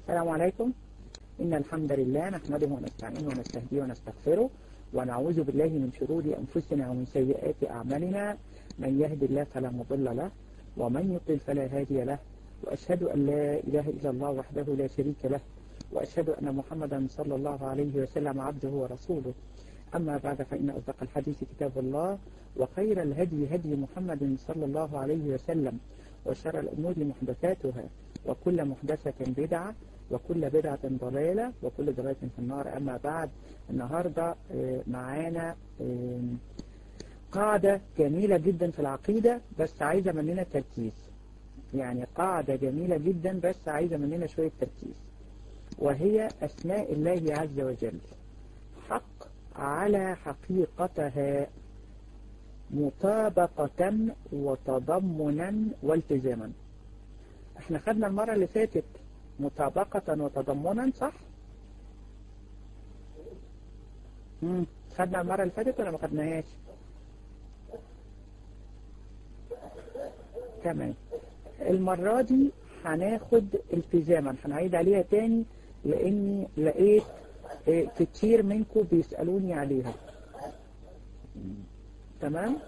السلام عليكم إن الحمد لله نحمده ونستعينه ونستهديه ونستغفره ونعوذ بالله من شرور أنفسنا ومن سيئات أعمالنا من يهد الله فلا مضل له ومن يضلل فلا هادي له وأشهد أن لا إله إلا الله وحده لا شريك له وأشهد أن محمدا صلى الله عليه وسلم عبده ورسوله أما بعد فإن أصدق الحديث كتاب الله وخير الهدي هدي محمد صلى الله عليه وسلم وشر الأمور محدثاتها وكل محدثة بدعة وكل بدعة ضلالة وكل ضلالة في النار أما بعد النهاردة معانا قاعدة جميلة جدا في العقيدة بس عايزة مننا تركيز يعني قاعدة جميلة جدا بس عايزة مننا شوية تركيز وهي أسماء الله عز وجل حق على حقيقتها مطابقة وتضمنا والتزاما احنا خدنا المرة اللي فاتت مطابقة وتضمنا صح؟ مم. خدنا المرة اللي فاتت ولا ما خدناهاش؟ تمام المرة دي هناخد التزاما هنعيد عليها تاني لاني لقيت كتير منكم بيسألوني عليها تمام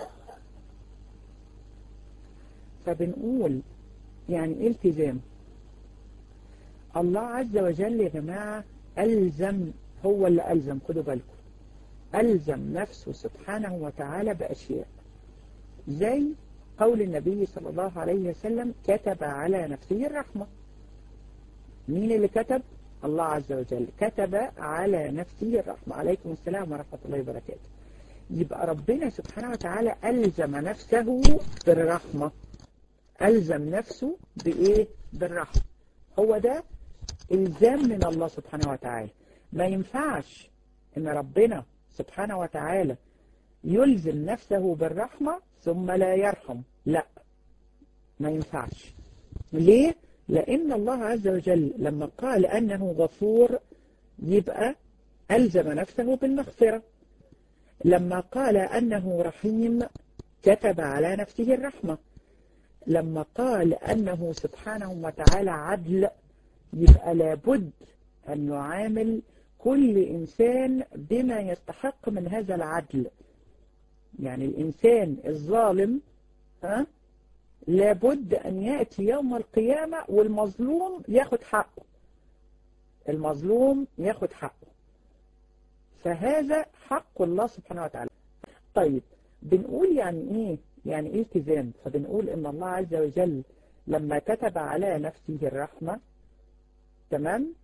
فبنقول يعني ايه التزام الله عز وجل يا جماعة ألزم هو اللي ألزم خدوا بالكم ألزم نفسه سبحانه وتعالى بأشياء زي قول النبي صلى الله عليه وسلم كتب على نفسه الرحمة مين اللي كتب؟ الله عز وجل كتب على نفسه الرحمة عليكم السلام ورحمة الله وبركاته يبقى ربنا سبحانه وتعالى ألزم نفسه بالرحمة ألزم نفسه بإيه؟ بالرحمة هو ده إلزام من الله سبحانه وتعالى ما ينفعش إن ربنا سبحانه وتعالى يلزم نفسه بالرحمة ثم لا يرحم لا ما ينفعش ليه؟ لأن الله عز وجل لما قال أنه غفور يبقى ألزم نفسه بالمغفرة لما قال أنه رحيم كتب على نفسه الرحمة لما قال أنه سبحانه وتعالى عدل يبقى لابد أن يعامل كل إنسان بما يستحق من هذا العدل يعني الإنسان الظالم ها لابد أن يأتي يوم القيامة والمظلوم ياخد حقه المظلوم ياخد حقه فهذا حق الله سبحانه وتعالى طيب بنقول يعني ايه يعني ايه التزام فبنقول ان الله عز وجل لما كتب على نفسه الرحمة تمام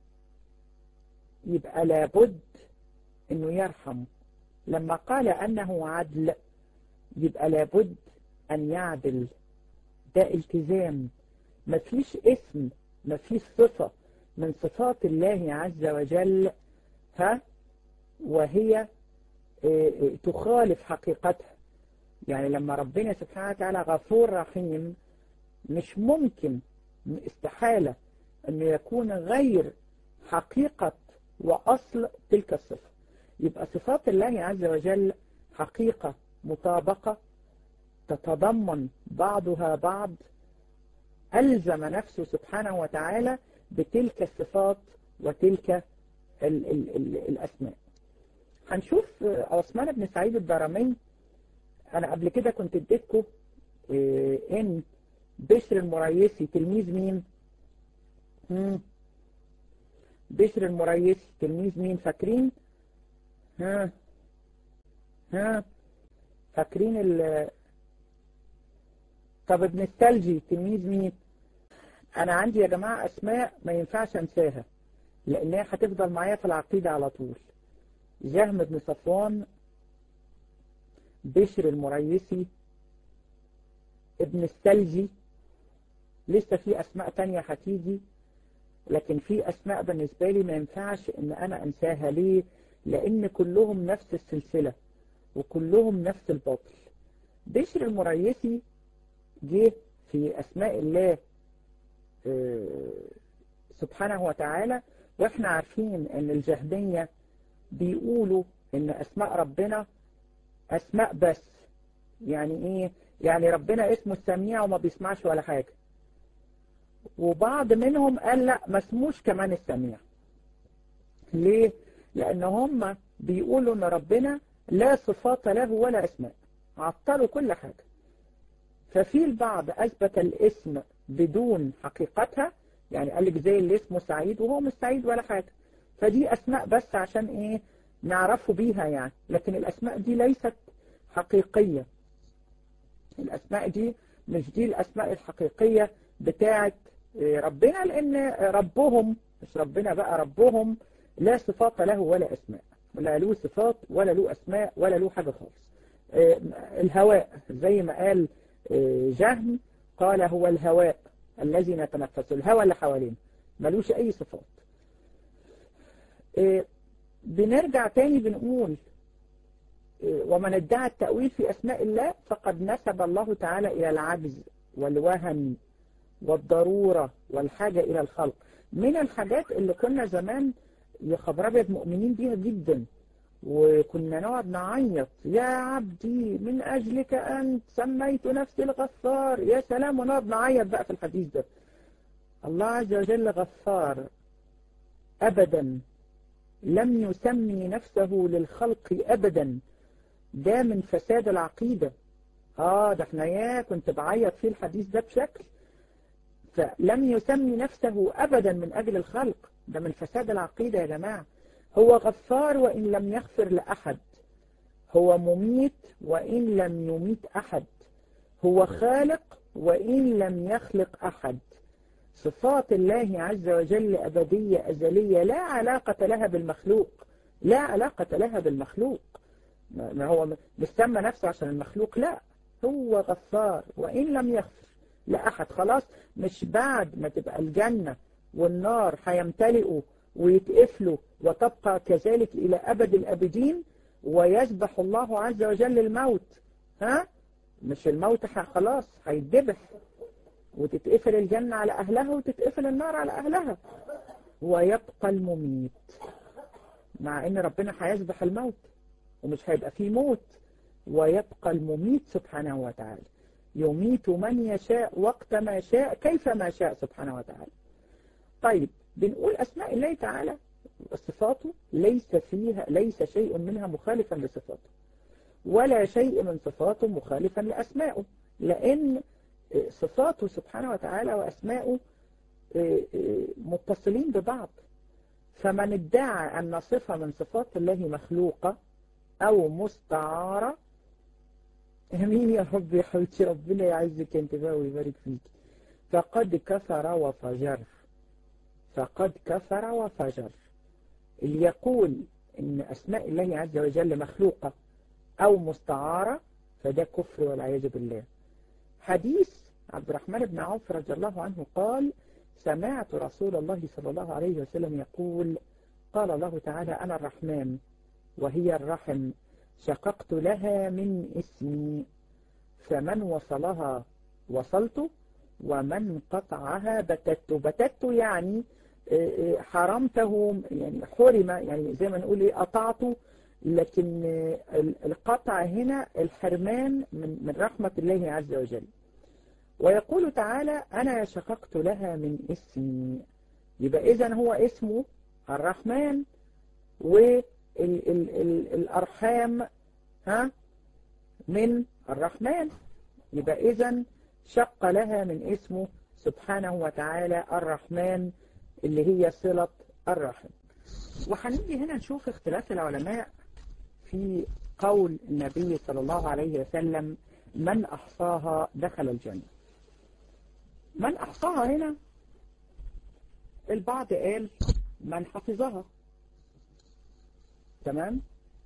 يبقى لابد انه يرحم لما قال انه عدل يبقى لابد ان يعدل ده التزام مفيش اسم مفيش صفة من صفات الله عز وجل ها وهي تخالف حقيقتها يعني لما ربنا سبحانه وتعالى غفور رحيم مش ممكن استحالة انه يكون غير حقيقة واصل تلك الصفة يبقى صفات الله عز وجل حقيقة مطابقة تتضمن بعضها بعض ألزم نفسه سبحانه وتعالى بتلك الصفات وتلك ال ال ال الأسماء هنشوف عثمان بن سعيد الدارمي أنا قبل كده كنت اديتكم إن بشر المريسي تلميذ مين؟ مم. بشر المريسي تلميذ مين فاكرين؟ ها ها فاكرين ال طب ابن الثلجي تلميذ مين انا عندي يا جماعة اسماء ما ينفعش انساها لانها هتفضل معايا في العقيدة على طول جهم بن صفوان بشر المريسي ابن الثلجي لسه في اسماء تانية هتيجي لكن في اسماء بالنسبة لي ما ينفعش ان انا انساها ليه لان كلهم نفس السلسلة وكلهم نفس الباطل بشر المريسي جه في أسماء الله سبحانه وتعالى وإحنا عارفين أن الجهمية بيقولوا أن أسماء ربنا أسماء بس يعني إيه يعني ربنا اسمه السميع وما بيسمعش ولا حاجة وبعض منهم قال لا ما اسموش كمان السميع ليه؟ لأن هم بيقولوا أن ربنا لا صفات له ولا اسماء عطلوا كل حاجة ففي البعض أثبت الاسم بدون حقيقتها يعني قال لك زي اللي اسمه سعيد وهو مش سعيد ولا حاجة فدي أسماء بس عشان إيه نعرفه بيها يعني لكن الأسماء دي ليست حقيقية الأسماء دي مش دي الأسماء الحقيقية بتاعت ربنا لأن ربهم مش ربنا بقى ربهم لا صفات له ولا أسماء لا له صفات ولا له أسماء ولا له حاجة خالص الهواء زي ما قال جهم قال هو الهواء الذي نتنفسه الهواء اللي حوالينا ملوش أي صفات بنرجع تاني بنقول ومن ادعى التأويل في أسماء الله فقد نسب الله تعالى إلى العجز والوهن والضرورة والحاجة إلى الخلق من الحاجات اللي كنا زمان يا خبر أبيض مؤمنين بيها جدا وكنا نقعد نعيط يا عبدي من أجلك أنت سميت نفسي الغفار يا سلام ونقعد نعيط بقى في الحديث ده الله عز وجل غفار أبدا لم يسمي نفسه للخلق أبدا ده من فساد العقيدة آه ده احنا يا كنت بعيط في الحديث ده بشكل فلم يسمي نفسه أبدا من أجل الخلق ده من فساد العقيدة يا جماعة هو غفار وإن لم يغفر لأحد هو مميت وإن لم يميت أحد هو خالق وإن لم يخلق أحد صفات الله عز وجل أبدية أزلية لا علاقة لها بالمخلوق لا علاقة لها بالمخلوق ما هو مش سمى نفسه عشان المخلوق لا هو غفار وإن لم يغفر لأحد خلاص مش بعد ما تبقى الجنة والنار هيمتلئوا ويتقفلوا وتبقى كذلك إلى أبد الأبدين ويسبح الله عز وجل الموت ها مش الموت خلاص هيتذبح وتتقفل الجنة على أهلها وتتقفل النار على أهلها ويبقى المميت مع ان ربنا هيسبح الموت ومش هيبقى فيه موت ويبقى المميت سبحانه وتعالى يميت من يشاء وقت ما شاء كيف ما شاء سبحانه وتعالى طيب بنقول أسماء الله تعالى صفاته ليس فيها ليس شيء منها مخالفا لصفاته ولا شيء من صفاته مخالفا لأسمائه لأن صفاته سبحانه وتعالى وأسماؤه متصلين ببعض فمن ادعى أن صفة من صفات الله مخلوقة أو مستعارة امين يا رب يا حبيبتي ربنا يعزك انت بقى ويبارك فيك فقد كفر وفجر فقد كفر وفجر اللي يقول ان اسماء الله عز وجل مخلوقة او مستعارة فده كفر والعياذ بالله حديث عبد الرحمن بن عوف رضي الله عنه قال سمعت رسول الله صلى الله عليه وسلم يقول قال الله تعالى أنا الرحمن وهي الرحم شققت لها من اسمي فمن وصلها وصلت ومن قطعها بتت بتت يعني حرمته يعني حرم يعني زي ما نقول ايه قطعته لكن القطع هنا الحرمان من من رحمة الله عز وجل ويقول تعالى أنا شققت لها من اسمي يبقى إذا هو اسمه الرحمن والأرحام ها من الرحمن يبقى إذا شق لها من اسمه سبحانه وتعالى الرحمن اللي هي صلة الرحم وهنيجي هنا نشوف اختلاف العلماء في قول النبي صلى الله عليه وسلم من أحصاها دخل الجنة من أحصاها هنا البعض قال من حفظها تمام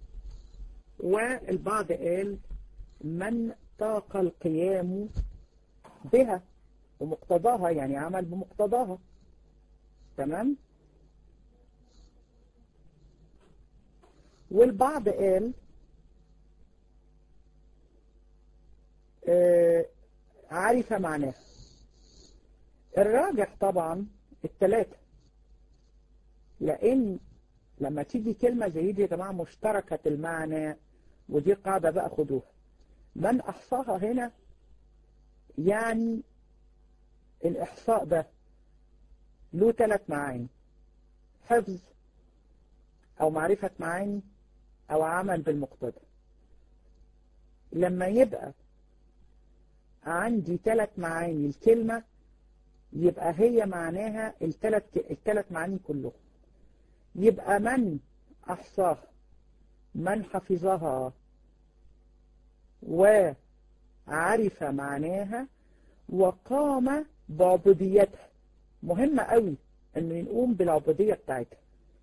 والبعض قال من طاق القيام بها ومقتضاها يعني عمل بمقتضاها تمام والبعض قال آه عرف معناها الراجح طبعا الثلاثة لأن لما تيجي كلمة زي دي يا جماعة مشتركة المعنى ودي قاعدة بقى خدوها من أحصاها هنا يعني الإحصاء ده له ثلاث معاني حفظ أو معرفة معاني أو عمل بالمقتضى لما يبقى عندي ثلاث معاني الكلمة يبقى هي معناها الثلاث الثلاث معاني كلهم يبقى من أحصاها من حفظها وعرف معناها وقام بعبوديتها مهمة قوي انه يقوم بالعبودية بتاعتها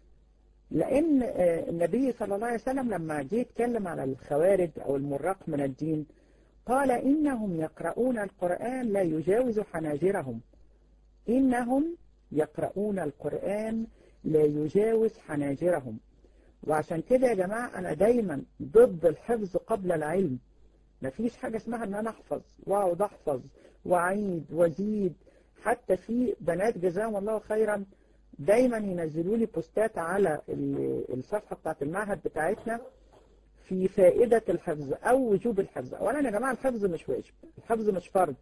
لان النبي صلى الله عليه وسلم لما جه يتكلم على الخوارج او المراق من الدين قال انهم يقرؤون القرآن لا يجاوز حناجرهم انهم يقرؤون القرآن لا يجاوز حناجرهم وعشان كده يا جماعة انا دايما ضد الحفظ قبل العلم مفيش حاجة اسمها ان انا احفظ واقعد احفظ واعيد وازيد حتى في بنات جزاهم الله خيرا دايما ينزلوا لي بوستات على الصفحة بتاعت المعهد بتاعتنا في فائدة الحفظ او وجوب الحفظ اولا يا جماعة الحفظ مش واجب الحفظ مش فرض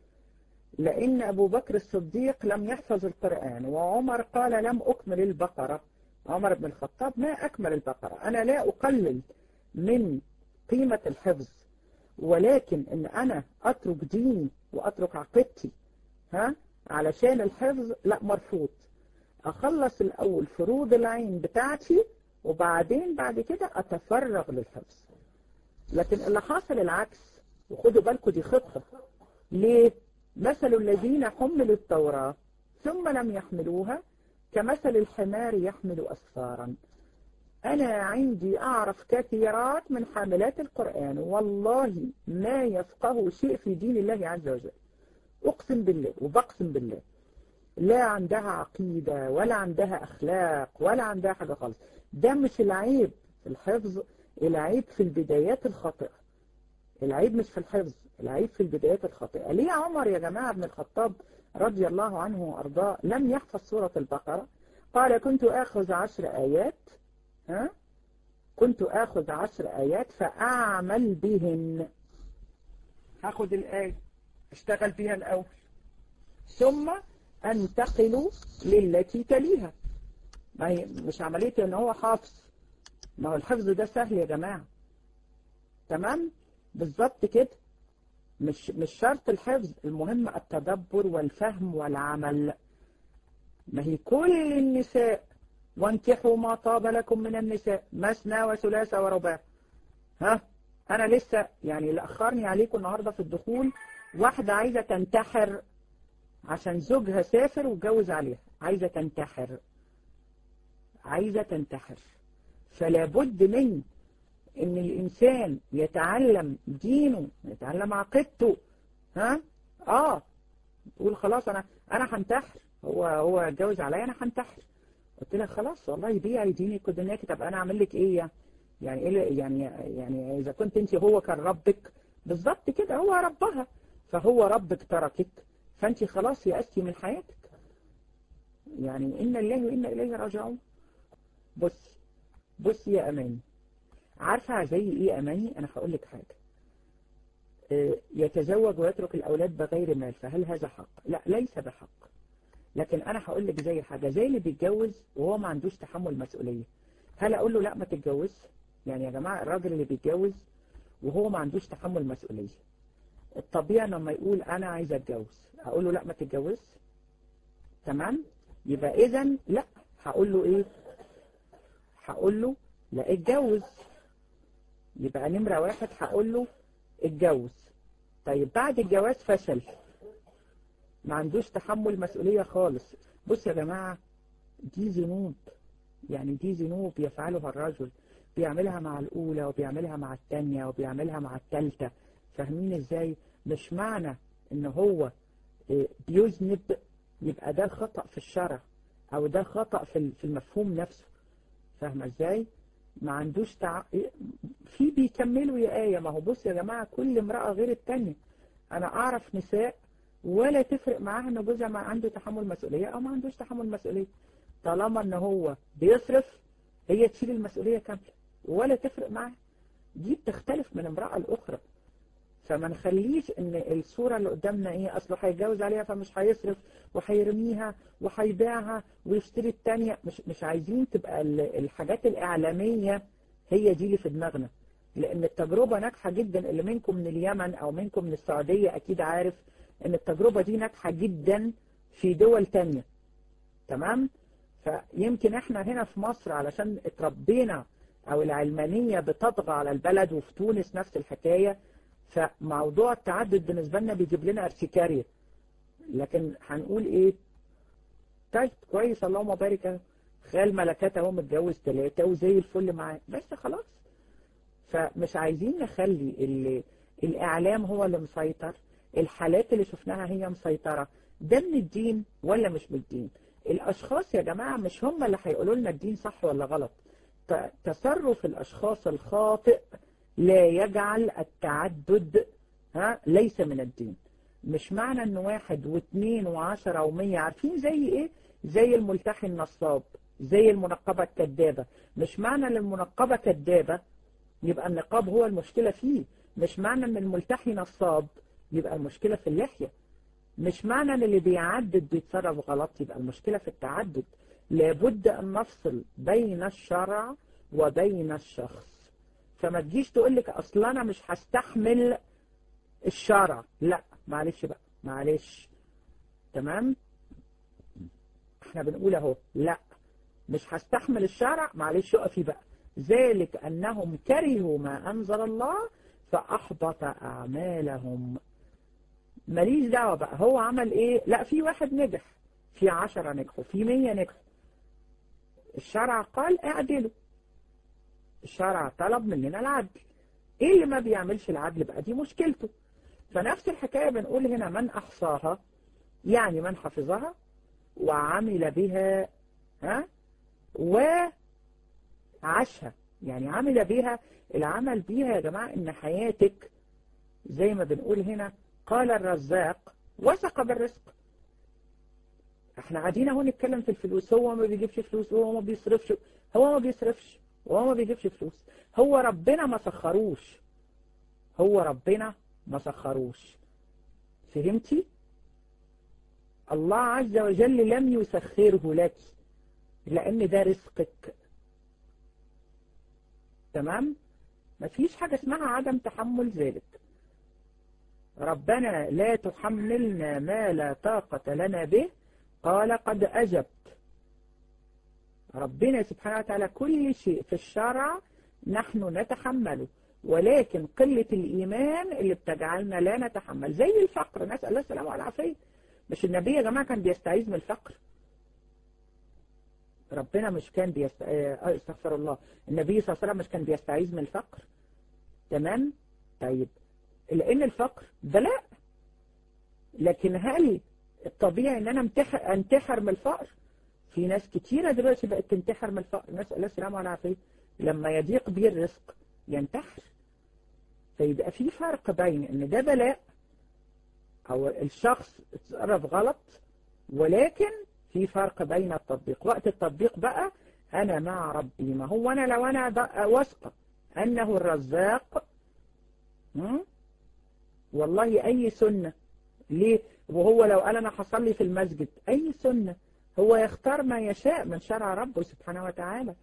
لان ابو بكر الصديق لم يحفظ القرآن وعمر قال لم اكمل البقرة عمر بن الخطاب ما اكمل البقرة انا لا اقلل من قيمة الحفظ ولكن ان انا اترك ديني واترك عقيدتي ها علشان الحفظ لا مرفوض اخلص الاول فروض العين بتاعتي وبعدين بعد كده اتفرغ للحفظ لكن اللي حاصل العكس وخدوا بالكم دي خطة ليه مثل الذين حملوا التوراة ثم لم يحملوها كمثل الحمار يحمل أسفارا أنا عندي أعرف كثيرات من حاملات القرآن والله ما يفقه شيء في دين الله عز وجل أقسم بالله وبقسم بالله لا عندها عقيدة ولا عندها أخلاق ولا عندها حاجة خالص ده مش العيب في الحفظ العيب في البدايات الخاطئة العيب مش في الحفظ العيب في البدايات الخاطئة ليه عمر يا جماعة بن الخطاب رضي الله عنه وأرضاه لم يحفظ سورة البقرة قال كنت آخذ عشر آيات ها كنت آخذ عشر آيات فأعمل بهن هاخد الآية اشتغل بها الأول ثم أنتقل للتي تليها ما هي مش عملية ان هو حافظ ما هو الحفظ ده سهل يا جماعة تمام بالظبط كده مش مش شرط الحفظ المهم التدبر والفهم والعمل ما هي كل النساء وانكحوا ما طاب لكم من النساء مثنى وثلاث ورباع ها انا لسه يعني اللي اخرني عليكم النهارده في الدخول واحدة عايزة تنتحر عشان زوجها سافر واتجوز عليها عايزة تنتحر عايزة تنتحر فلا بد من ان الانسان يتعلم دينه يتعلم عقيدته ها اه تقول خلاص انا انا هنتحر هو هو اتجوز عليا انا هنتحر قلت لها خلاص والله بيعي دينك ودنياك طب انا اعمل لك ايه يعني ايه يعني يعني اذا كنت انت هو كان ربك بالظبط كده هو ربها فهو ربك تركك فانت خلاص يأستي من حياتك يعني إن الله وإنا إليه راجعون بص بص يا أماني عارفة زي إيه أماني أنا هقول لك حاجة يتزوج ويترك الأولاد بغير مال فهل هذا حق لا ليس بحق لكن أنا هقول لك زي حاجة زي اللي بيتجوز وهو ما عندوش تحمل مسؤولية هل أقول له لا ما تتجوز يعني يا جماعة الراجل اللي بيتجوز وهو ما عندوش تحمل مسؤولية الطبيعي لما يقول أنا عايز أتجوز هقول له لا ما تتجوز تمام يبقى إذا لا هقول له إيه هقول له لا اتجوز يبقى نمرة واحد هقول له اتجوز طيب بعد الجواز فشل ما عندوش تحمل مسؤولية خالص بص يا جماعة دي ذنوب يعني دي ذنوب يفعلها الرجل بيعملها مع الأولى وبيعملها مع الثانية وبيعملها مع الثالثة فاهمين ازاي مش معنى ان هو بيذنب يبقى ده خطأ في الشرع او ده خطأ في المفهوم نفسه فاهمة ازاي ما عندوش تع... في بيكملوا يا آية ما هو بص يا جماعة كل امرأة غير التانية انا اعرف نساء ولا تفرق معاها ان جوزها ما عنده تحمل مسؤولية او ما عندوش تحمل مسؤولية طالما ان هو بيصرف هي تشيل المسؤولية كاملة ولا تفرق معاها دي بتختلف من امرأة لأخرى فما نخليش ان الصورة اللي قدامنا ايه اصله هيتجوز عليها فمش هيصرف وهيرميها وهيبيعها ويشتري التانية مش مش عايزين تبقى الحاجات الاعلامية هي دي اللي في دماغنا لان التجربة ناجحة جدا اللي منكم من اليمن او منكم من السعودية اكيد عارف ان التجربة دي ناجحة جدا في دول تانية تمام فيمكن احنا هنا في مصر علشان اتربينا او العلمانية بتطغى على البلد وفي تونس نفس الحكاية فموضوع التعدد بالنسبة لنا بيجيب لنا ارتكارية لكن هنقول ايه طيب كويس اللهم بارك خال ملكات اهو متجوز ثلاثة وزي الفل معاه بس خلاص فمش عايزين نخلي اللي الاعلام هو اللي مسيطر الحالات اللي شفناها هي مسيطرة ده من الدين ولا مش من الدين الاشخاص يا جماعة مش هم اللي هيقولوا لنا الدين صح ولا غلط تصرف الاشخاص الخاطئ لا يجعل التعدد ها ليس من الدين مش معنى ان واحد واثنين وعشرة ومية عارفين زي ايه زي الملتحي النصاب زي المنقبة الكذابة مش معنى ان المنقبة كذابة يبقى النقاب هو المشكلة فيه مش معنى ان الملتحي نصاب يبقى المشكلة في اللحية مش معنى ان اللي بيعدد بيتصرف غلط يبقى المشكلة في التعدد لابد ان نفصل بين الشرع وبين الشخص فما تجيش تقول لك اصل انا مش هستحمل الشرع لا معلش بقى معلش تمام احنا بنقول اهو لا مش هستحمل الشرع معلش اقفي بقى ذلك انهم كرهوا ما انزل الله فاحبط اعمالهم ماليش دعوه بقى هو عمل ايه لا في واحد نجح في عشرة نجحوا في مية نجحوا الشرع قال اعدلوا الشرع طلب مننا العدل ايه اللي ما بيعملش العدل بقى دي مشكلته فنفس الحكاية بنقول هنا من احصاها يعني من حفظها وعمل بها ها وعاشها يعني عمل بها العمل بيها يا جماعة ان حياتك زي ما بنقول هنا قال الرزاق وثق بالرزق احنا قاعدين اهو نتكلم في الفلوس هو ما بيجيبش فلوس وهو ما بيصرفش هو ما بيصرفش وهو ما بيجيبش فلوس هو ربنا ما سخروش هو ربنا ما سخروش فهمتي الله عز وجل لم يسخره لك لان ده رزقك تمام مفيش حاجة اسمها عدم تحمل ذلك ربنا لا تحملنا ما لا طاقة لنا به قال قد أجبت ربنا سبحانه وتعالى كل شيء في الشرع نحن نتحمله ولكن قلة الإيمان اللي بتجعلنا لا نتحمل زي الفقر نسأل الله السلامة والعافية مش النبي يا جماعة كان بيستعيذ من الفقر ربنا مش كان بيست... اه استغفر الله النبي صلى الله عليه وسلم مش كان بيستعيذ من الفقر تمام طيب لأن الفقر بلاء لكن هل الطبيعي ان انا انتحر, انتحر من الفقر في ناس كتيرة دلوقتي بقت تنتحر من الفقر نسأل الله السلامة والعافية لما يضيق بيه الرزق ينتحر فيبقى في فرق بين ان ده بلاء او الشخص اتصرف غلط ولكن في فرق بين التطبيق وقت التطبيق بقى انا مع ربي ما هو انا لو انا واثقه انه الرزاق والله اي سنة ليه وهو لو قال انا هصلي في المسجد اي سنة هو يختار ما يشاء من شرع ربه سبحانه وتعالى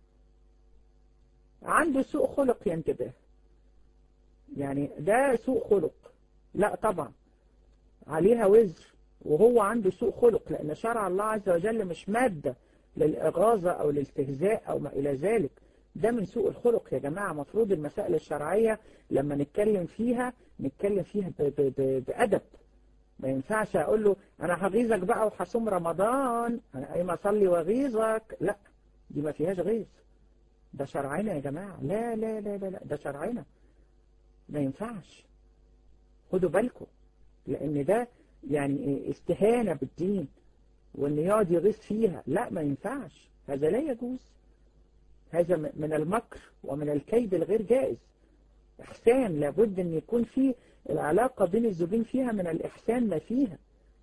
عنده سوء خلق ينتبه يعني ده سوء خلق لا طبعا عليها وزر وهو عنده سوء خلق لأن شرع الله عز وجل مش مادة للإغاظة أو للاستهزاء أو ما إلى ذلك ده من سوء الخلق يا جماعة مفروض المسائل الشرعية لما نتكلم فيها نتكلم فيها ب ب ب بأدب ما ينفعش أقول له أنا هغيظك بقى وحصوم رمضان أنا أي ما أصلي وغيظك لا دي ما فيهاش غيظ ده شرعنا يا جماعة لا لا لا لا, لا ده شرعنا ما ينفعش خدوا بالكم لأن ده يعني استهانة بالدين وأن يقعد يغيظ فيها لا ما ينفعش هذا لا يجوز هذا من المكر ومن الكيد الغير جائز إحسان لابد أن يكون في العلاقة بين الزوجين فيها من الإحسان ما فيها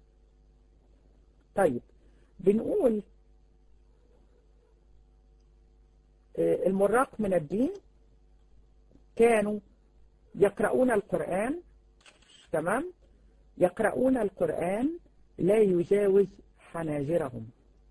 طيب بنقول المراق من الدين كانوا يقرؤون القرآن تمام يقرؤون القرآن لا يجاوز حناجرهم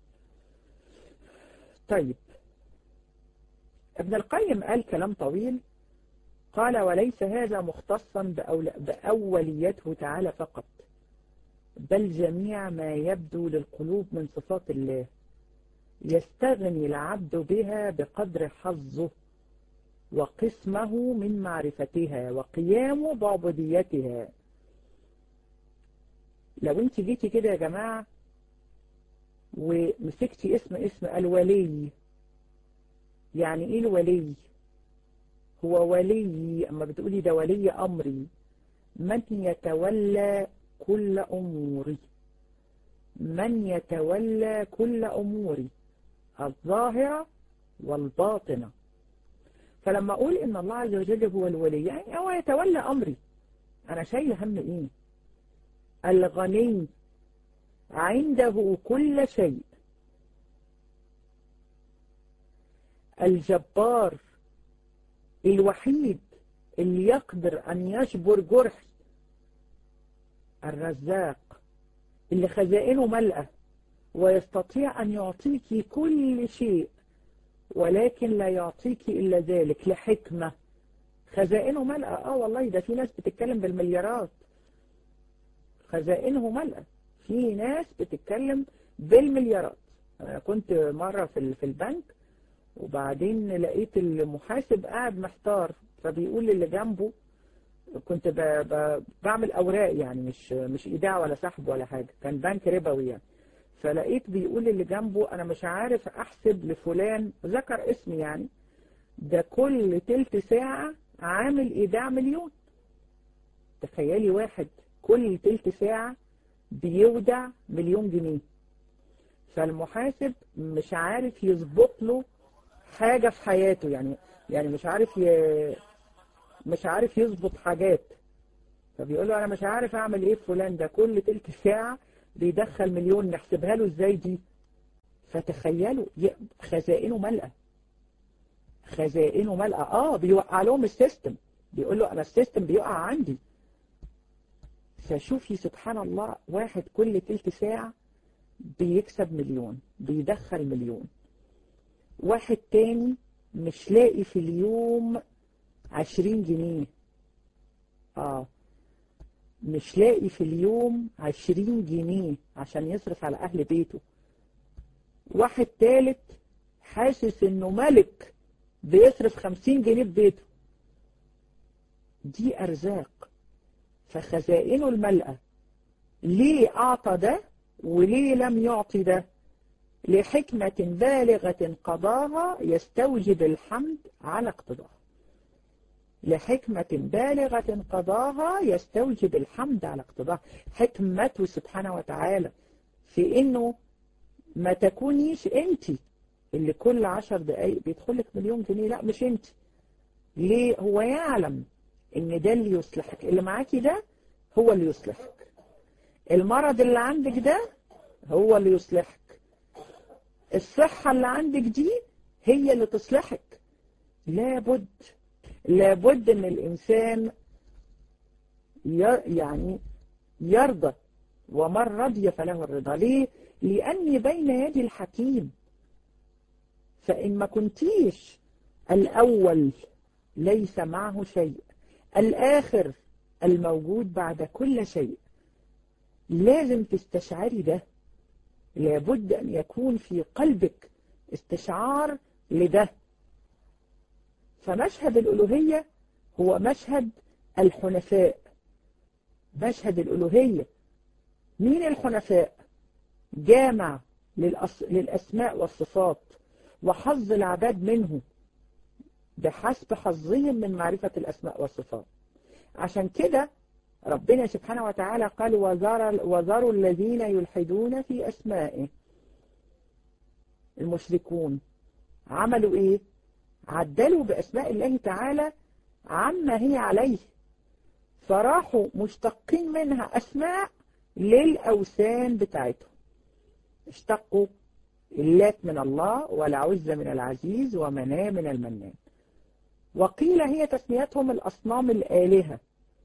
طيب ابن القيم قال كلام طويل قال وليس هذا مختصا بأوليته تعالى فقط بل جميع ما يبدو للقلوب من صفات الله يستغني العبد بها بقدر حظه وقسمه من معرفتها وقيامه بعبوديتها لو انت جيتي كده يا جماعة ومسكتي اسم اسم الولي يعني ايه الولي هو ولي اما بتقولي ده ولي امري من يتولى كل اموري من يتولى كل اموري الظاهرة والباطنة فلما اقول ان الله عز وجل هو الولي يعني هو يتولى امري انا شايل هم ايه الغني عنده كل شيء الجبار الوحيد اللي يقدر أن يجبر جرح الرزاق اللي خزائنه ملأة ويستطيع أن يعطيك كل شيء ولكن لا يعطيك إلا ذلك لحكمة خزائنه ملأة آه والله ده في ناس بتتكلم بالمليارات خزائنه ملأة في ناس بتتكلم بالمليارات أنا كنت مرة في في البنك وبعدين لقيت المحاسب قاعد محتار فبيقول للي جنبه كنت ب... ب... بعمل اوراق يعني مش مش ايداع ولا سحب ولا حاجه كان بنك ربوي يعني فلقيت بيقول للي جنبه انا مش عارف احسب لفلان ذكر اسمي يعني ده كل تلت ساعه عامل ايداع مليون تخيلي واحد كل تلت ساعه بيودع مليون جنيه فالمحاسب مش عارف يظبط له حاجة في حياته يعني يعني مش عارف ي... مش عارف يظبط حاجات فبيقول له انا مش عارف اعمل ايه فلان ده كل تلت ساعة بيدخل مليون نحسبها له ازاي دي فتخيلوا خزائنه ملأة خزائنه ملأة اه بيوقع لهم السيستم بيقول له انا السيستم بيقع عندي فشوفي سبحان الله واحد كل تلت ساعة بيكسب مليون بيدخل مليون واحد تاني مش لاقي في اليوم عشرين جنيه اه مش لاقي في اليوم عشرين جنيه عشان يصرف على اهل بيته واحد تالت حاسس انه ملك بيصرف خمسين جنيه في بيته دي ارزاق فخزائنه الملأة ليه اعطى ده وليه لم يعطي ده لحكمة بالغة قضاها يستوجب الحمد على اقتضاها لحكمة بالغة قضاها يستوجب الحمد على اقتضاها حكمته سبحانه وتعالى في انه ما تكونيش انت اللي كل عشر دقايق بيدخلك مليون جنيه لا مش انت ليه هو يعلم ان ده اللي يصلحك اللي معاكي ده هو اللي يصلحك المرض اللي عندك ده هو اللي يصلحك الصحة اللي عندك دي هي اللي تصلحك لابد لابد ان الانسان يعني يرضى ومن رضي فله الرضا ليه لاني بين يدي الحكيم فان ما كنتيش الاول ليس معه شيء الاخر الموجود بعد كل شيء لازم تستشعري ده لابد أن يكون في قلبك استشعار لده فمشهد الألوهية هو مشهد الحنفاء مشهد الألوهية مين الحنفاء جامع للأس... للأسماء والصفات وحظ العباد منه بحسب حظهم من معرفة الأسماء والصفات عشان كده ربنا سبحانه وتعالى قال وذروا الذين يلحدون في أسمائه المشركون عملوا إيه عدلوا بأسماء الله تعالى عما هي عليه فراحوا مشتقين منها أسماء للأوثان بتاعتهم اشتقوا اللات من الله والعزة من العزيز ومناه من المنان وقيل هي تسميتهم الأصنام الآلهة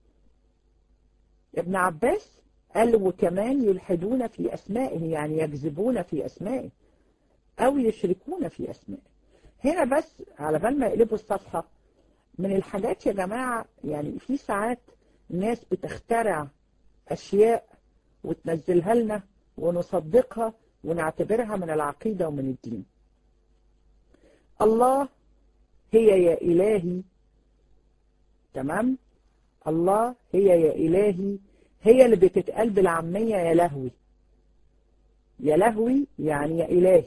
ابن عباس قال وكمان يلحدون في أسمائه يعني يكذبون في أسمائه أو يشركون في أسمائه هنا بس على بال ما يقلبوا الصفحة من الحاجات يا جماعة يعني في ساعات الناس بتخترع أشياء وتنزلها لنا ونصدقها ونعتبرها من العقيدة ومن الدين الله هي يا إلهي تمام الله هي يا إلهي هي اللي بتتقال بالعامية يا لهوي يا لهوي يعني يا إلهي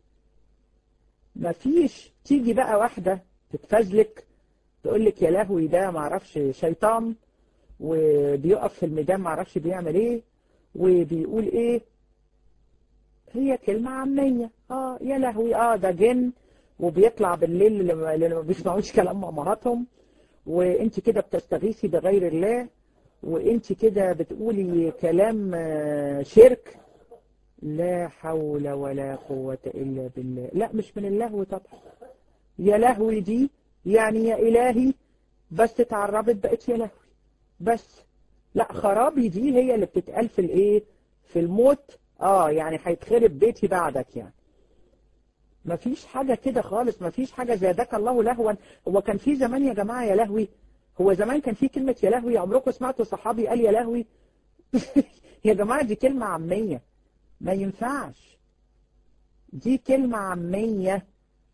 مفيش تيجي بقى واحدة تتفزلك تقول لك يا لهوي ده معرفش شيطان وبيقف في الميدان معرفش بيعمل ايه وبيقول ايه هي كلمة عامية اه يا لهوي اه ده جن وبيطلع بالليل اللي ما بيسمعوش كلام امهاتهم وانت كده بتستغيثي بغير الله وانت كده بتقولي كلام شرك لا حول ولا قوة إلا بالله لا مش من اللهو طبعا يا لهوي دي يعني يا إلهي بس اتعربت بقت يا لهوي بس لا خرابي دي هي اللي بتتقال في الايه في الموت اه يعني هيتخرب بيتي بعدك يعني مفيش حاجة كده خالص مفيش حاجة زادك الله لهوا هو كان في زمان يا جماعة يا لهوي هو زمان كان في كلمة يا لهوي عمركم سمعتوا صحابي قال يا لهوي يا جماعة دي كلمة عامية ما ينفعش دي كلمة عامية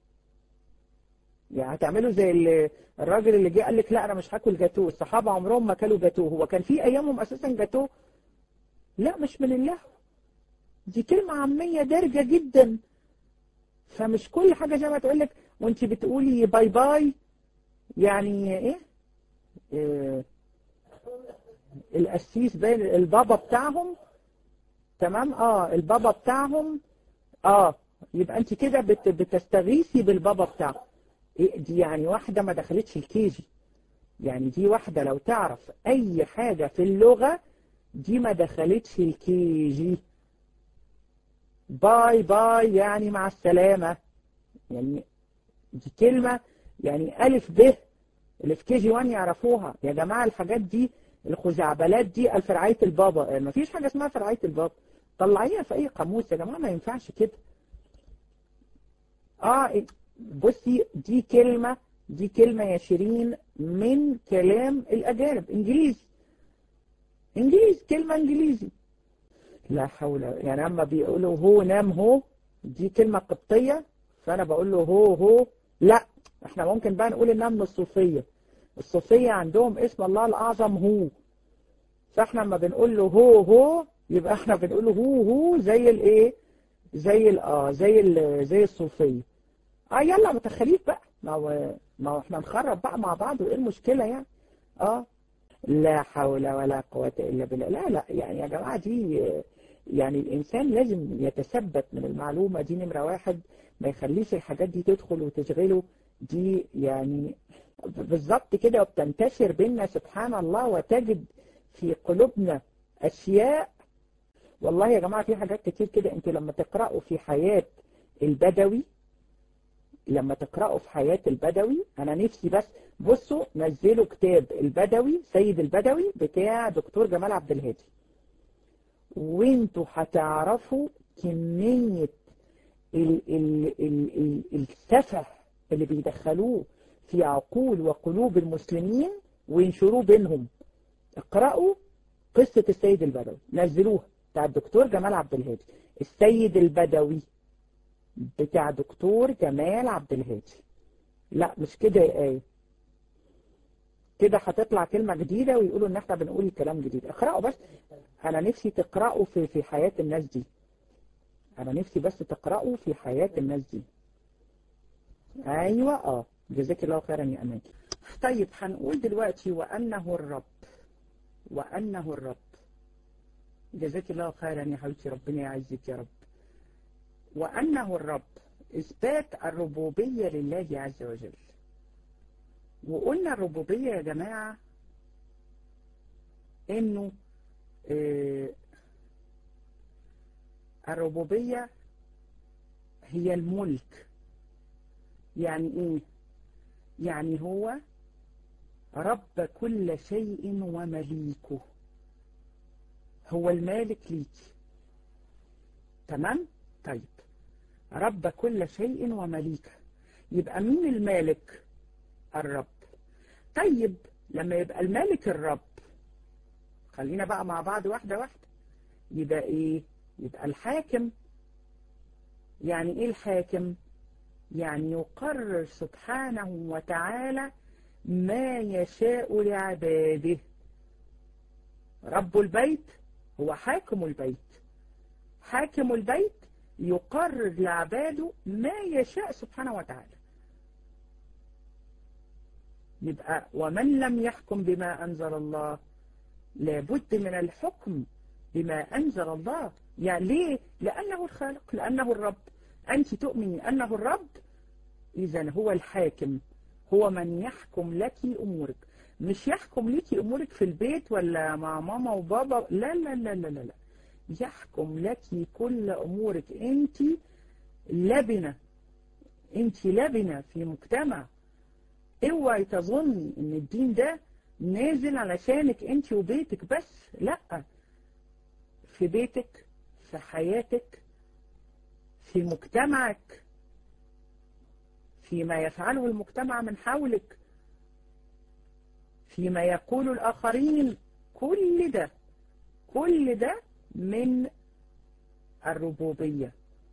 يعني هتعملوا زي الراجل اللي جه قال لك لا انا مش هاكل جاتوه الصحابة عمرهم ما كلوا جاتوه هو كان في ايامهم اساسا جاتوه لا مش من اللهو دي كلمة عامية دارجة جدا فمش كل حاجة زي ما تقول لك وانت بتقولي باي باي يعني ايه, إيه القسيس باين البابا بتاعهم تمام اه البابا بتاعهم اه يبقى انت كده بت بتستغيثي بالبابا بتاعهم إيه دي يعني واحدة ما دخلتش الكيجي يعني دي واحدة لو تعرف اي حاجة في اللغة دي ما دخلتش الكيجي باي باي يعني مع السلامة يعني دي كلمة يعني ألف ب اللي في كي جي 1 يعرفوها يا جماعة الحاجات دي الخزعبلات دي الفرعية البابا ما فيش حاجة اسمها فرعية البابا طلعيها في أي قاموس يا جماعة ما ينفعش كده اه بصي دي كلمة دي كلمة يا شيرين من كلام الأجانب إنجليزي إنجليزي كلمة إنجليزي لا حول يعني اما بيقولوا هو نام هو دي كلمة قبطية فانا بقول له هو هو لا احنا ممكن بقى نقول انها من الصوفية الصوفية عندهم اسم الله الاعظم هو فاحنا لما بنقول له هو هو يبقى احنا بنقول له هو هو زي الايه زي ال اه زي ال زي الصوفية اه يلا متخليف بقى ما هو ما هو احنا نخرب بقى مع بعض وايه المشكلة يعني اه لا حول ولا قوة إلا بالله لا لا يعني يا جماعة دي يعني الإنسان لازم يتثبت من المعلومة دي نمرة واحد ما يخليش الحاجات دي تدخل وتشغله دي يعني بالظبط كده وبتنتشر بينا سبحان الله وتجد في قلوبنا أشياء والله يا جماعة في حاجات كتير كده انتوا لما تقرأوا في حياة البدوي لما تقرأوا في حياة البدوي أنا نفسي بس بصوا نزلوا كتاب البدوي سيد البدوي بتاع دكتور جمال عبد الهادي وانتوا هتعرفوا كمية ال ال ال ال السفه اللي بيدخلوه في عقول وقلوب المسلمين وينشروه بينهم اقرأوا قصة السيد البدوي نزلوها بتاع الدكتور جمال عبد الهادي السيد البدوي بتاع دكتور جمال عبد الهادي لا مش كده يا ايه كده هتطلع كلمة جديدة ويقولوا ان احنا بنقول الكلام جديد اقرأوا بس انا نفسي تقرأوا في في حياة الناس دي انا نفسي بس تقرأوا في حياة الناس دي ايوه اه جزاك الله خيرا يا امان طيب هنقول دلوقتي وانه الرب وانه الرب جزاك الله خيرا يا حبيبتي ربنا يعزك يا رب وأنه الرب إثبات الربوبية لله عز وجل وقلنا الربوبية يا جماعة إنه آه الربوبية هي الملك يعني إيه؟ يعني هو رب كل شيء ومليكه هو المالك ليك تمام طيب رب كل شيء ومليكه يبقى مين المالك الرب طيب لما يبقى المالك الرب خلينا بقى مع بعض واحدة واحدة يبقى ايه يبقى الحاكم يعني ايه الحاكم يعني يقرر سبحانه وتعالى ما يشاء لعباده رب البيت هو حاكم البيت حاكم البيت يقرر لعباده ما يشاء سبحانه وتعالى يبقى ومن لم يحكم بما أنزل الله لابد من الحكم بما أنزل الله يعني ليه؟ لأنه الخالق لأنه الرب أنت تؤمني أنه الرب إذا هو الحاكم هو من يحكم لك أمورك مش يحكم لك أمورك في البيت ولا مع ماما وبابا لا لا لا لا لا, لا. يحكم لك كل أمورك أنت لبنة أنت لبنة في مجتمع اوعي تظني ان الدين ده نازل علشانك انت وبيتك بس لا في بيتك في حياتك في مجتمعك فيما يفعله المجتمع من حولك فيما يقول الآخرين كل ده كل ده من الربوبية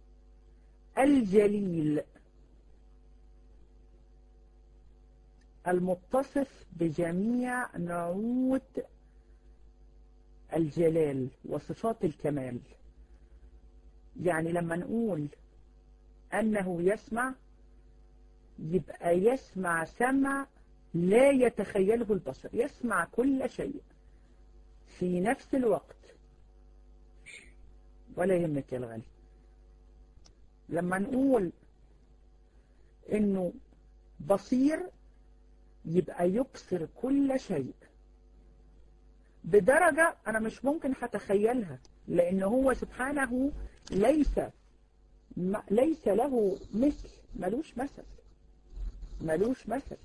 الجليل المتصف بجميع نعوت الجلال وصفات الكمال يعني لما نقول أنه يسمع يبقى يسمع سمع لا يتخيله البشر يسمع كل شيء في نفس الوقت ولا يهمك يا الغالي لما نقول انه بصير يبقى يبصر كل شيء بدرجة أنا مش ممكن هتخيلها لأن هو سبحانه ليس ليس له مثل ملوش مثل ملوش مثل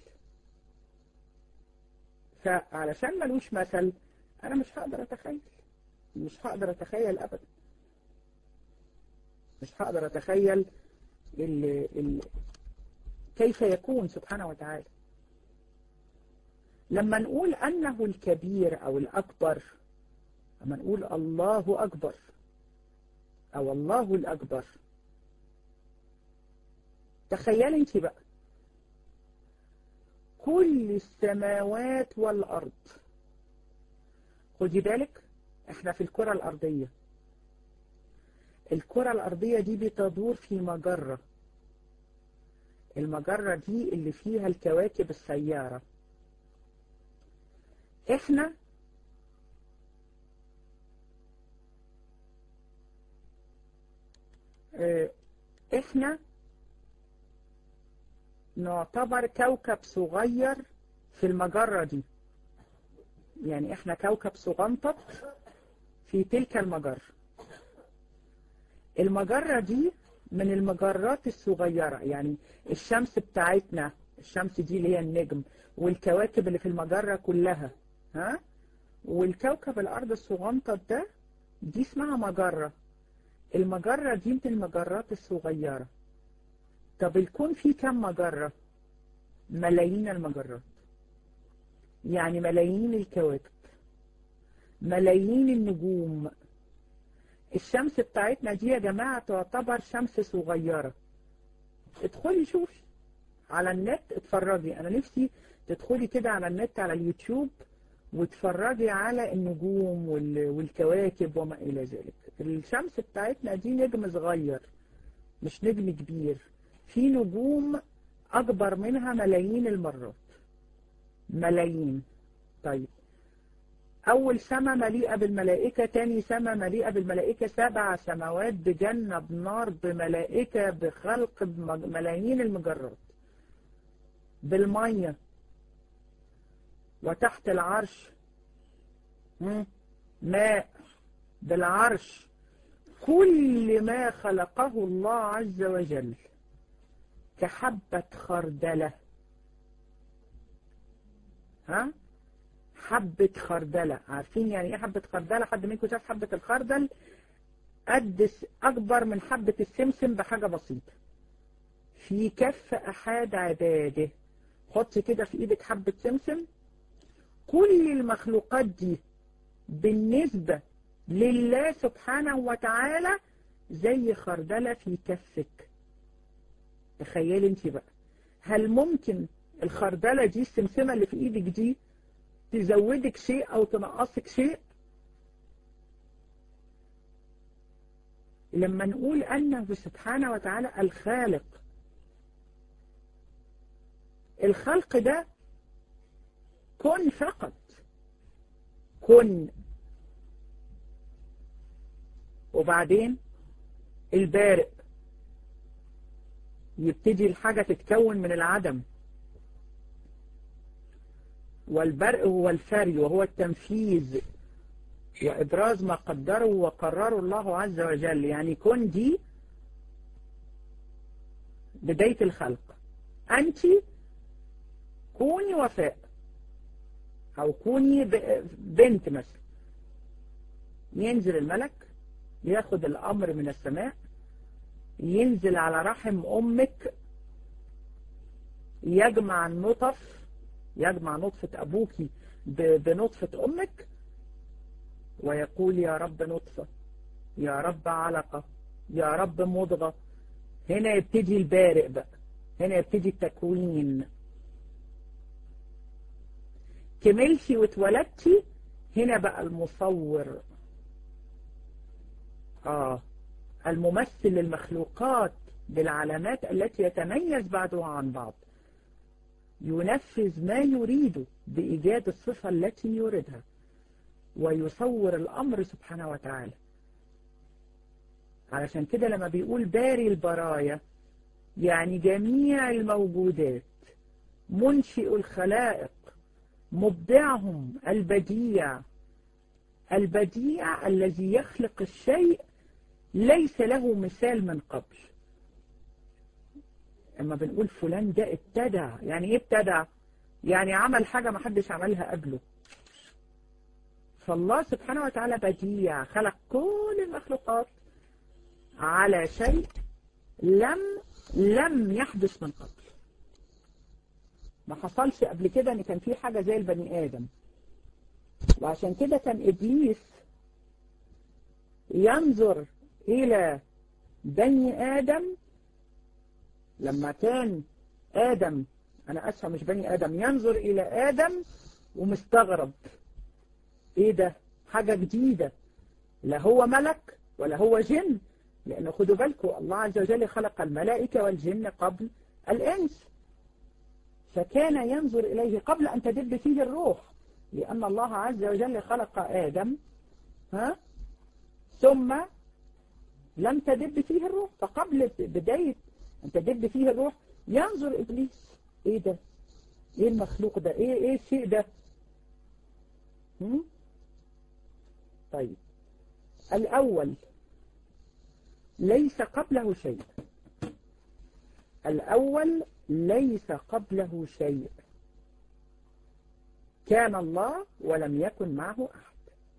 فعلشان ملوش مثل أنا مش هقدر أتخيل مش هقدر أتخيل أبدا مش هقدر أتخيل ال ال كيف يكون سبحانه وتعالى لما نقول أنه الكبير أو الأكبر لما نقول الله أكبر أو الله الأكبر تخيل انت بقى كل السماوات والأرض خدي بالك احنا في الكرة الأرضية الكرة الأرضية دي بتدور في مجرة المجرة دي اللي فيها الكواكب السيارة احنا اه احنا نعتبر كوكب صغير في المجرة دي يعني احنا كوكب صغنطط في تلك المجرة المجرة دي من المجرات الصغيرة يعني الشمس بتاعتنا الشمس دي اللي هي النجم والكواكب اللي في المجرة كلها ها والكوكب الأرض الصغنطط ده دي اسمها مجرة المجرة دي من المجرات الصغيرة طب الكون فيه كم مجرة ملايين المجرات يعني ملايين الكواكب ملايين النجوم الشمس بتاعتنا دي يا جماعة تعتبر شمس صغيرة ادخلي شوفي على النت اتفرجي انا نفسي تدخلي كده على النت على اليوتيوب وتفرجي على النجوم والكواكب وما الى ذلك الشمس بتاعتنا دي نجم صغير مش نجم كبير في نجوم اكبر منها ملايين المرات ملايين طيب أول سماء مليئة بالملائكة تاني سماء مليئة بالملائكة سبع سماوات بجنة بنار بملائكة بخلق بملايين المجرات بالمية وتحت العرش ماء بالعرش كل ما خلقه الله عز وجل كحبة خردلة ها حبة خردلة عارفين يعني ايه حبة خردلة حد منكم شاف حبة الخردل قد أكبر من حبة السمسم بحاجة بسيطة في كف أحد عباده حط كده في ايدك حبة سمسم كل المخلوقات دي بالنسبة لله سبحانه وتعالى زي خردلة في كفك تخيلي انت بقى هل ممكن الخردلة دي السمسمة اللي في ايدك دي تزودك شيء او تنقصك شيء لما نقول انه سبحانه وتعالى الخالق الخلق ده كن فقط كن وبعدين البارئ يبتدي الحاجة تتكون من العدم والبرء هو الفري وهو التنفيذ وإبراز ما قدره وقرره الله عز وجل يعني كن دي بداية الخلق أنت كوني وفاء أو كوني بنت مثلا ينزل الملك ياخد الأمر من السماء ينزل على رحم أمك يجمع النطف يجمع نطفة أبوك بنطفة أمك ويقول يا رب نطفة يا رب علقة يا رب مضغة هنا يبتدي البارئ بقى هنا يبتدي التكوين كملتي واتولدتي هنا بقى المصور آه الممثل للمخلوقات بالعلامات التي يتميز بعضها عن بعض ينفذ ما يريد بإيجاد الصفة التي يريدها ويصور الأمر سبحانه وتعالى علشان كده لما بيقول باري البرايا يعني جميع الموجودات منشئ الخلائق مبدعهم البديع البديع الذي يخلق الشيء ليس له مثال من قبل اما بنقول فلان ده ابتدع يعني ايه ابتدع يعني عمل حاجة ما حدش عملها قبله فالله سبحانه وتعالى بديع خلق كل المخلوقات على شيء لم لم يحدث من قبل ما حصلش قبل كده ان كان في حاجة زي البني آدم وعشان كده كان إبليس ينظر إلى بني آدم لما كان آدم أنا أسفة مش بني آدم ينظر إلى آدم ومستغرب إيه ده حاجة جديدة لا هو ملك ولا هو جن لأنه خدوا بالكم الله عز وجل خلق الملائكة والجن قبل الإنس فكان ينظر إليه قبل أن تدب فيه الروح لأن الله عز وجل خلق آدم ها ثم لم تدب فيه الروح فقبل بداية أن تدب فيه الروح ينظر إبليس إيه ده إيه المخلوق ده إيه إيه الشيء ده هم؟ طيب الأول ليس قبله شيء الأول ليس قبله شيء كان الله ولم يكن معه أحد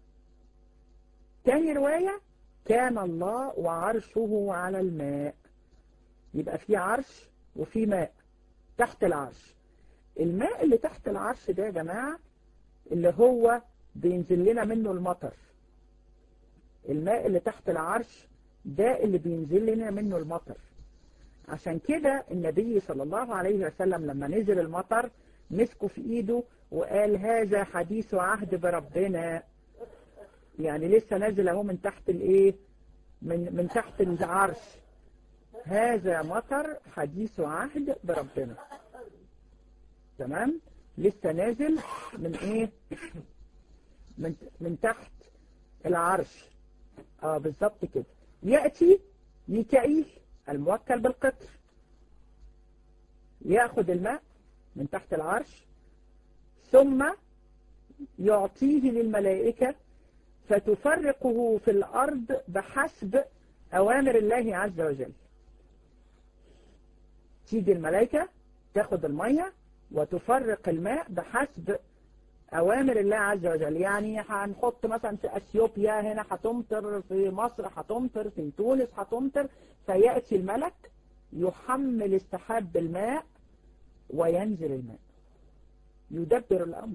تاني رواية كان الله وعرشه على الماء يبقى في عرش وفي ماء تحت العرش الماء اللي تحت العرش ده يا جماعة اللي هو بينزل لنا منه المطر الماء اللي تحت العرش ده اللي بينزل لنا منه المطر عشان كده النبي صلى الله عليه وسلم لما نزل المطر مسكه في ايده وقال هذا حديث عهد بربنا يعني لسه نازل اهو من تحت الايه من من تحت العرش هذا مطر حديث عهد بربنا تمام لسه نازل من ايه من من تحت العرش اه بالظبط كده يأتي ميكائيل الموكل بالقطر يأخذ الماء من تحت العرش ثم يعطيه للملائكة فتفرقه في الأرض بحسب أوامر الله عز وجل تيجي الملائكة تاخد المية وتفرق الماء بحسب أوامر الله عز وجل يعني هنحط مثلا في أثيوبيا هنا هتمطر في مصر هتمطر في تونس هتمطر فيأتي الملك يحمل السحاب بالماء وينزل الماء يدبر الأمر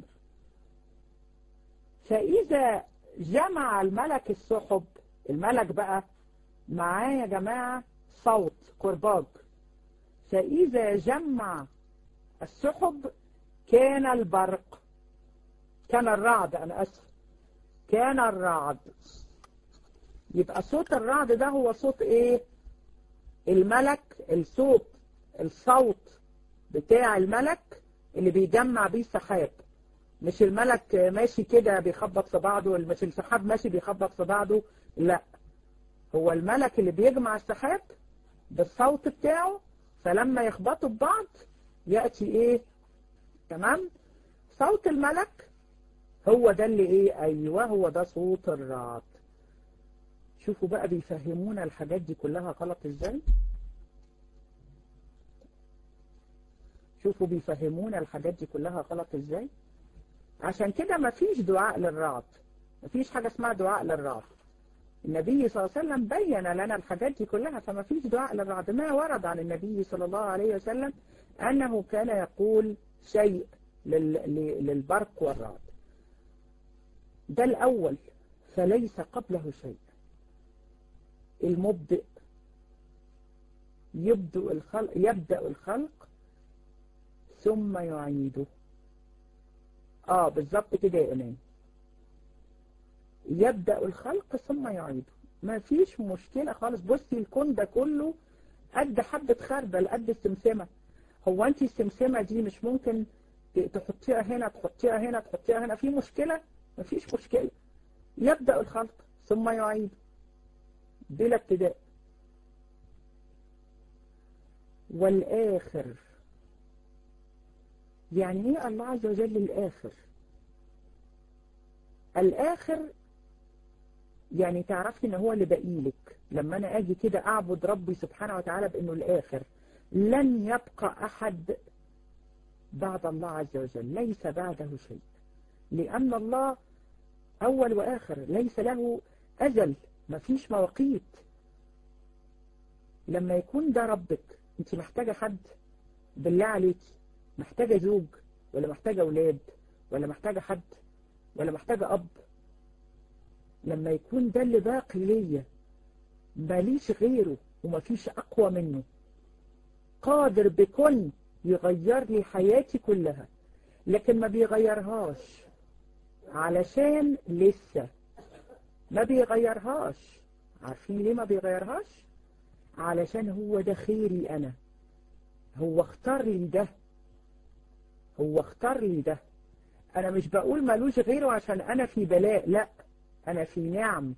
فإذا جمع الملك السحب الملك بقى معاه يا جماعة صوت كرباج فإذا جمع السحب كان البرق كان الرعد أنا أسف كان الرعد يبقى صوت الرعد ده هو صوت إيه الملك الصوت الصوت بتاع الملك اللي بيجمع بيه السحاب مش الملك ماشي كده بيخبط في بعضه مش السحاب ماشي بيخبط في بعضه لا هو الملك اللي بيجمع السحاب بالصوت بتاعه فلما يخبطوا ببعض يأتي ايه تمام صوت الملك هو ده اللي ايه ايوه هو ده صوت الرعد شوفوا بقى بيفهمونا الحاجات دي كلها غلط ازاي شوفوا بيفهمونا الحاجات دي كلها غلط ازاي عشان كده مفيش دعاء للرعد مفيش حاجة اسمها دعاء للرعد النبي صلى الله عليه وسلم بين لنا الحاجات دي كلها فما فيش دعاء للرعد ما ورد عن النبي صلى الله عليه وسلم أنه كان يقول شيء للبرق والرعد ده الأول فليس قبله شيء المبدئ يبدأ الخلق, يبدأ الخلق ثم يعيده اه بالظبط كده يا إمام يبدأ الخلق ثم يعيده ما فيش مشكلة خالص بصي الكون ده كله قد حبة خردل قد السمسمة هو انت السمسمة دي مش ممكن تحطيها هنا تحطيها هنا تحطيها هنا في مشكلة ما فيش مشكلة يبدأ الخلق ثم يعيد بلا ابتداء والآخر يعني ايه الله عز وجل الآخر الآخر يعني تعرفي ان هو اللي بقيلك لما انا اجي كده اعبد ربي سبحانه وتعالى بانه الاخر لن يبقى احد بعد الله عز وجل ليس بعده شيء لان الله اول واخر ليس له ازل مفيش مواقيت لما يكون ده ربك انت محتاجة حد بالله عليك محتاجة زوج ولا محتاجة اولاد ولا محتاجة حد ولا محتاجة اب لما يكون ده اللي باقي ليا ماليش غيره ومفيش أقوى منه قادر بكل يغير لي حياتي كلها لكن ما بيغيرهاش علشان لسه ما بيغيرهاش عارفين ليه ما بيغيرهاش علشان هو ده خيري أنا هو اختار لي ده هو اختار لي ده أنا مش بقول مالوش غيره عشان أنا في بلاء لأ أنا في نعم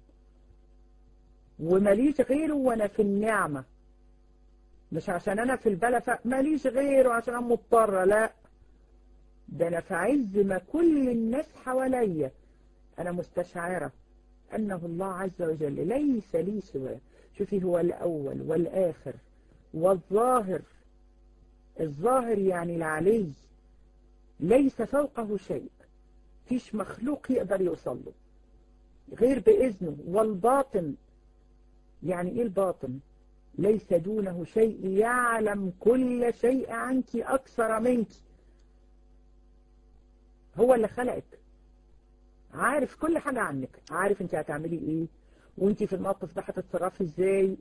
وماليش غيره وأنا في النعمة مش عشان أنا في البلفة ماليش غيره عشان أنا مضطرة لا ده أنا في عز ما كل الناس حواليا أنا مستشعرة أنه الله عز وجل ليس لي سواه شوفي هو الأول والآخر والظاهر الظاهر يعني العلي ليس فوقه شيء فيش مخلوق يقدر يوصل له غير بإذنه والباطن يعني إيه الباطن ليس دونه شيء يعلم كل شيء عنك أكثر منك هو اللي خلقك عارف كل حاجة عنك عارف انت هتعملي ايه وانت في الموقف ده هتتصرفي ازاي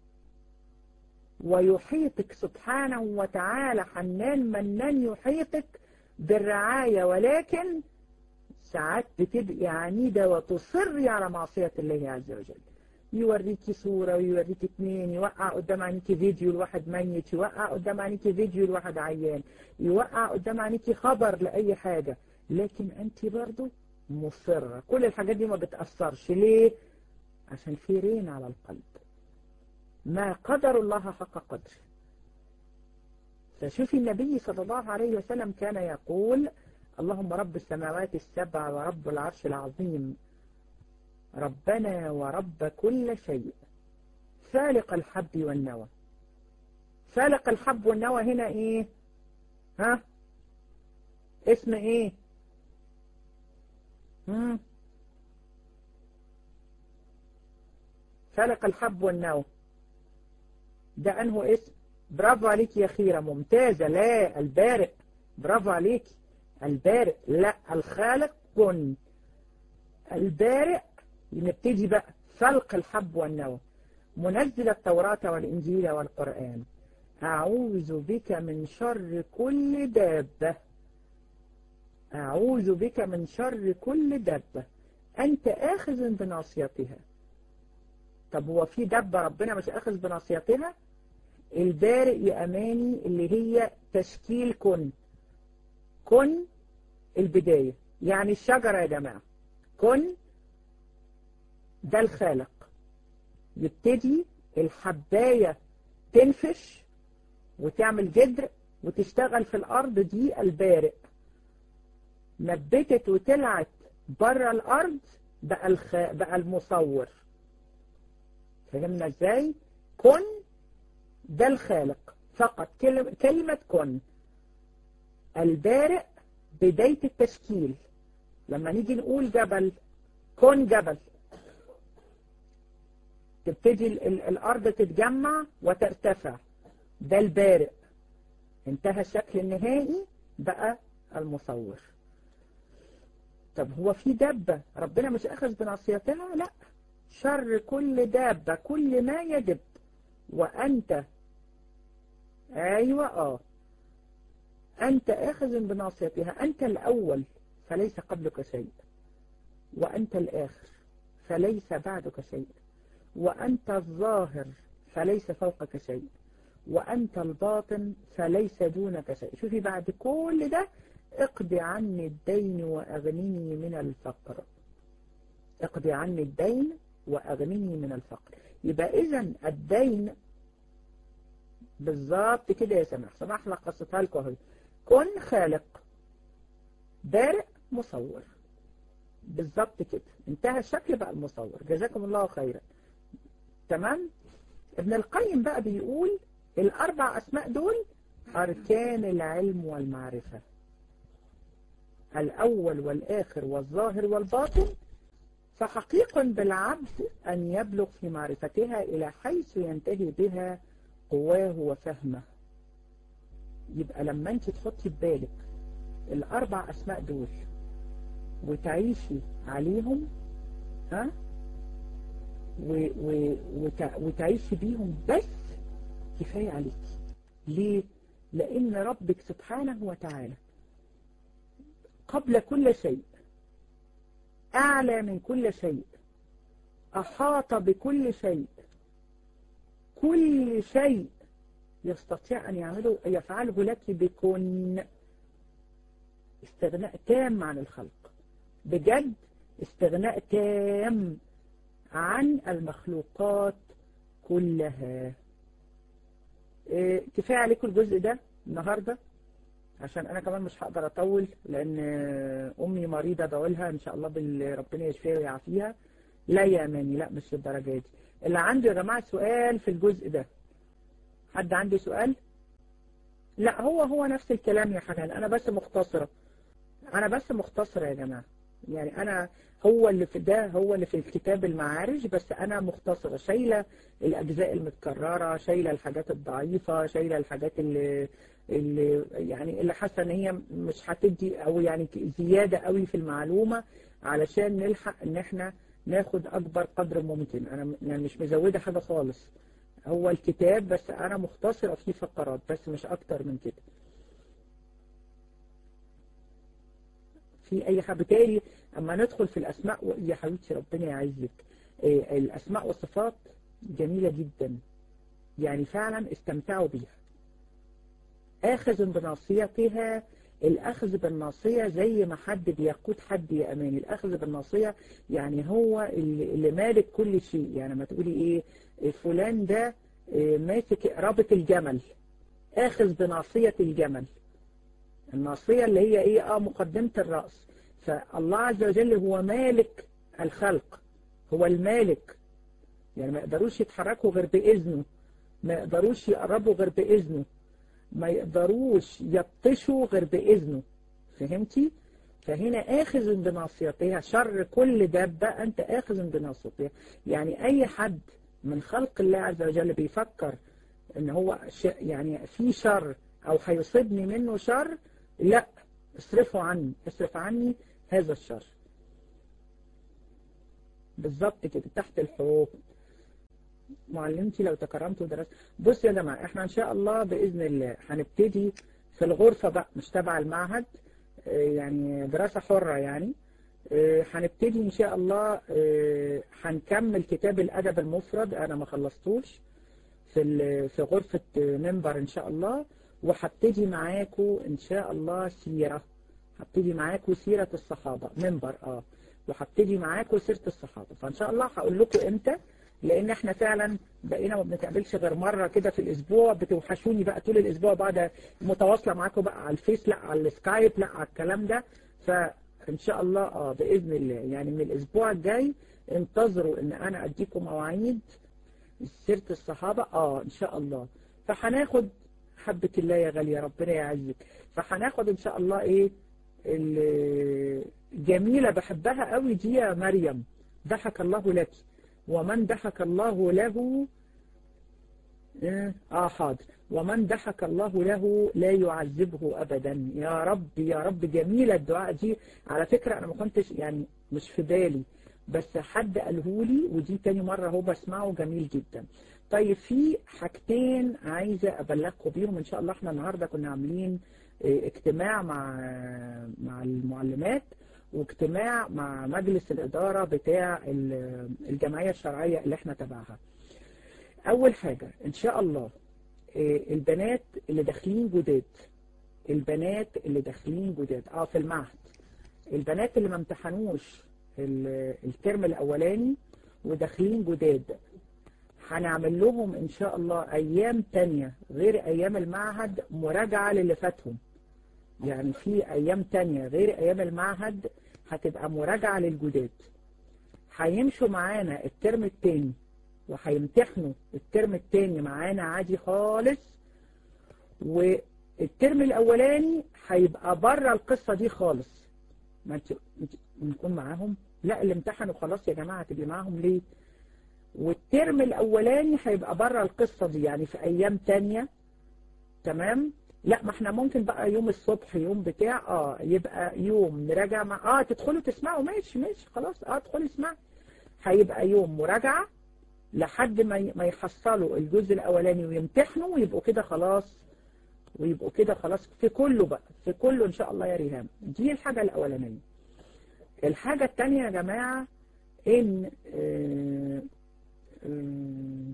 ويحيطك سبحانه وتعالى حنان منان يحيطك بالرعاية ولكن ساعات بتبقي عنيدة وتصري على معصية الله عز وجل يوريكي صورة ويوريكي اتنين يوقع قدام عينيكي فيديو لواحد ميت يوقع قدام عينيكي فيديو لواحد عيان يوقع قدام عينيكي خبر لأي حاجة لكن انت برضو مصرة كل الحاجات دي ما بتأثرش ليه عشان في رين على القلب ما قدر الله حق قدره فشوفي النبي صلى الله عليه وسلم كان يقول اللهم رب السماوات السبع ورب العرش العظيم ربنا ورب كل شيء فالق الحب والنوى فالق الحب والنوى هنا ايه ها اسم ايه مم. فلق الحب والنوى ده أنه اسم برافو عليك يا خيرة ممتازة لا البارئ برافو عليك البارئ لا الخالق كن البارئ نبتدي بقى فلق الحب والنوى منزل التوراة والإنجيل والقرآن أعوذ بك من شر كل دابة أعوذ بك من شر كل دابة أنت آخذ بناصيتها طب هو في دابة ربنا مش آخذ بناصيتها البارئ يا أماني اللي هي تشكيل كن كن البداية يعني الشجرة يا جماعة كن ده الخالق يبتدي الحباية تنفش وتعمل جدر وتشتغل في الأرض دي البارئ نبتت وطلعت بره الأرض بقى, الخ... بقى المصور فهمنا ازاي كن ده الخالق فقط كلمة, كلمة كن البارئ بداية التشكيل لما نيجي نقول جبل كن جبل تبتدي الأرض تتجمع وترتفع ده البارئ انتهى الشكل النهائي بقى المصور طب هو في دابة ربنا مش أخذ بناصيتها لا شر كل دابة كل ما يدب وأنت أيوة آه أنت آخذ بناصيتها أنت الأول فليس قبلك شيء وأنت الآخر فليس بعدك شيء وأنت الظاهر فليس فوقك شيء وأنت الباطن فليس دونك شيء شوفي بعد كل ده اقضي عني الدين وأغنني من الفقر اقضي عني الدين وأغنني من الفقر يبقى إذا الدين بالظبط كده يا سماح سماح لك قصتها لكم اهي كن خالق بارئ مصور بالظبط كده انتهى الشكل بقى المصور جزاكم الله خيرا تمام ابن القيم بقى بيقول الأربع أسماء دول أركان العلم والمعرفة الأول والآخر والظاهر والباطن فحقيق بالعبد أن يبلغ في معرفتها إلى حيث ينتهي بها قواه وفهمه يبقى لما انت تحطي في بالك الأربع أسماء دول وتعيشي عليهم ها و و وت وتعيشي بيهم بس كفاية عليك ليه؟ لأن ربك سبحانه وتعالى قبل كل شيء أعلى من كل شيء أحاط بكل شيء كل شيء يستطيع أن يعمله يفعله لك بكن استغناء تام عن الخلق بجد استغناء تام عن المخلوقات كلها إيه كفاية عليكم الجزء ده النهاردة عشان انا كمان مش هقدر اطول لان امي مريضة ادعولها ان شاء الله ربنا يشفيها ويعافيها لا يا اماني لا مش الدرجة دي اللي عنده يا جماعة سؤال في الجزء ده حد عنده سؤال لا هو هو نفس الكلام يا حنان انا بس مختصرة انا بس مختصرة يا جماعة يعني انا هو اللي في ده هو اللي في الكتاب المعارج بس انا مختصرة شايلة الاجزاء المتكررة شايلة الحاجات الضعيفة شايلة الحاجات اللي اللي يعني اللي حاسه ان هي مش هتدي او يعني زياده قوي في المعلومه علشان نلحق ان احنا ناخد اكبر قدر ممكن انا يعني مش مزوده حاجه خالص هو الكتاب بس انا مختصره فيه فقرات بس مش اكتر من كده في اي حاجه بالتالي اما ندخل في الاسماء يا حبيبتي ربنا يعزك الاسماء والصفات جميله جدا يعني فعلا استمتعوا بيها آخذ بناصيتها الأخذ بالناصية زي ما حد بيقود حد يا أمان الأخذ بالناصية يعني هو اللي مالك كل شيء يعني ما تقولي إيه فلان ده ماسك رابط الجمل آخذ بناصية الجمل الناصية اللي هي إيه آه مقدمة الرأس فالله عز وجل هو مالك الخلق هو المالك يعني ما يقدروش يتحركوا غير بإذنه ما يقدروش يقربوا غير بإذنه ما يقدروش يبطشوا غير بإذنه فهمتي فهنا آخذ بناصيتها شر كل دابة أنت آخذ بناصيتها يعني أي حد من خلق الله عز وجل بيفكر ان هو يعني في شر او هيصيبني منه شر لا اصرفه عني اصرف عني هذا الشر بالظبط كده تحت الحروف معلمتي لو تكرمت ودرست بص يا جماعة احنا ان شاء الله بإذن الله هنبتدي في الغرفة بقى مش تبع المعهد يعني دراسة حرة يعني هنبتدي ان شاء الله هنكمل كتاب الادب المفرد انا ما خلصتوش في في غرفة منبر ان شاء الله وهبتدي معاكم ان شاء الله سيرة هبتدي معاكم سيرة الصحابة منبر اه وهبتدي معاكم سيرة الصحابة فان شاء الله هقول لكم امتى لان احنا فعلا بقينا ما بنتقابلش غير مرة كده في الاسبوع بتوحشوني بقى طول الاسبوع بعد متواصلة معاكم بقى على الفيس لا على السكايب لا على الكلام ده فان شاء الله اه باذن الله يعني من الاسبوع الجاي انتظروا ان انا اديكم مواعيد سيرة الصحابة اه ان شاء الله فهناخد حبة الله يا غالية ربنا يعزك فهناخد ان شاء الله ايه الجميلة بحبها قوي دي يا مريم ضحك الله لك ومن ضحك الله له اه حاضر ومن ضحك الله له لا يعذبه ابدا يا رب يا رب جميلة الدعاء دي على فكرة انا ما كنتش يعني مش في بالي بس حد قالهولي ودي تاني مرة هو بسمعه جميل جدا طيب في حاجتين عايزة ابلغكم بيهم ان شاء الله احنا النهاردة كنا عاملين اجتماع مع مع المعلمات واجتماع مع مجلس الإدارة بتاع الجمعية الشرعية اللي احنا تبعها أول حاجة إن شاء الله البنات اللي داخلين جداد البنات اللي داخلين جداد اه في المعهد البنات اللي ما امتحنوش الترم الأولاني وداخلين جداد هنعمل لهم إن شاء الله أيام تانية غير أيام المعهد مراجعة للي فاتهم يعني في أيام تانية غير أيام المعهد هتبقى مراجعة للجداد هيمشوا معانا الترم التاني وهيمتحنوا الترم التاني معانا عادي خالص والترم الأولاني هيبقى بره القصة دي خالص ما انت نكون معاهم لا اللي امتحنوا خلاص يا جماعة تبقي معاهم ليه والترم الأولاني هيبقى بره القصة دي يعني في أيام تانية تمام لا ما احنا ممكن بقى يوم الصبح يوم بتاع اه يبقى يوم نراجع مع اه تدخلوا تسمعوا ماشي ماشي خلاص اه ادخلوا اسمعوا هيبقى يوم مراجعة لحد ما ما يحصلوا الجزء الاولاني ويمتحنوا ويبقوا كده خلاص ويبقوا كده خلاص في كله بقى في كله ان شاء الله يا ريهام دي الحاجة الاولانية الحاجة التانية يا جماعة ان اه اه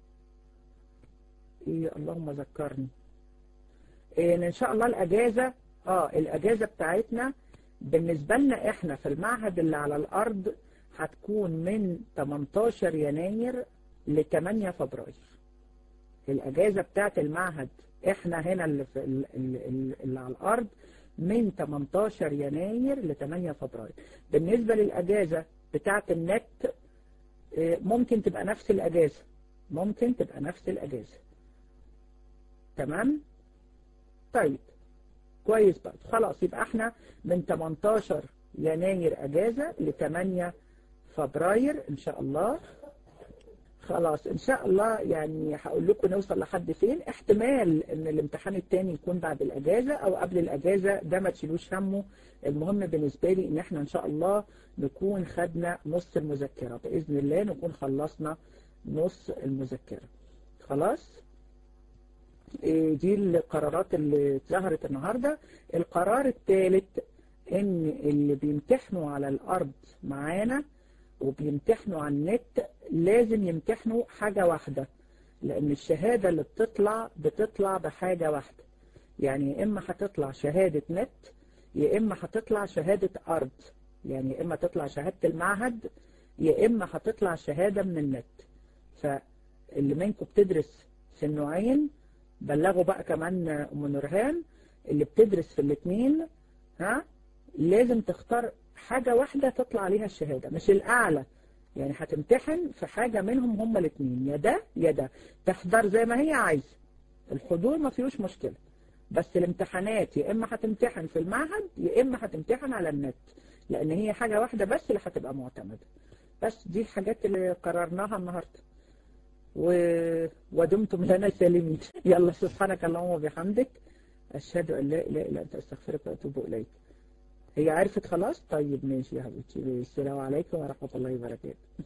ايه اللهم ذكرني ان ان شاء الله الاجازة اه الاجازة بتاعتنا بالنسبة لنا احنا في المعهد اللي على الارض هتكون من 18 يناير ل 8 فبراير الاجازة بتاعت المعهد احنا هنا اللي, في اللي, اللي على الارض من 18 يناير ل 8 فبراير بالنسبة للاجازة بتاعت النت ممكن تبقى نفس الاجازة ممكن تبقى نفس الاجازة تمام طيب كويس بقى خلاص يبقى احنا من 18 يناير اجازة ل 8 فبراير ان شاء الله خلاص ان شاء الله يعني هقول لكم نوصل لحد فين احتمال ان الامتحان التاني يكون بعد الاجازة او قبل الاجازة ده ما تشيلوش همه المهم بالنسبة لي ان احنا ان شاء الله نكون خدنا نص المذكرة باذن الله نكون خلصنا نص المذكرة خلاص دي القرارات اللي ظهرت النهاردة القرار الثالث ان اللي بيمتحنوا على الارض معانا وبيمتحنوا على النت لازم يمتحنوا حاجة واحدة لان الشهادة اللي بتطلع بتطلع بحاجة واحدة يعني يا اما هتطلع شهادة نت يا اما هتطلع شهادة ارض يعني يا اما تطلع شهادة المعهد يا اما هتطلع شهادة من النت فاللي منكم بتدرس في النوعين بلغوا بقى كمان ام نورهان اللي بتدرس في الاثنين ها لازم تختار حاجة واحدة تطلع عليها الشهادة مش الأعلى يعني هتمتحن في حاجة منهم هما الاثنين يا ده يا ده تحضر زي ما هي عايزة الحضور ما فيهوش مشكلة بس الامتحانات يا إما هتمتحن في المعهد يا إما هتمتحن على النت لأن هي حاجة واحدة بس اللي هتبقى معتمدة بس دي الحاجات اللي قررناها النهاردة و... ودمتم لنا سالمين يلا سبحانك اللهم وبحمدك أشهد أن لا إله إلا أنت أستغفرك وأتوب إليك هي عرفت خلاص طيب ماشي يا حبيبتي السلام عليكم ورحمة الله وبركاته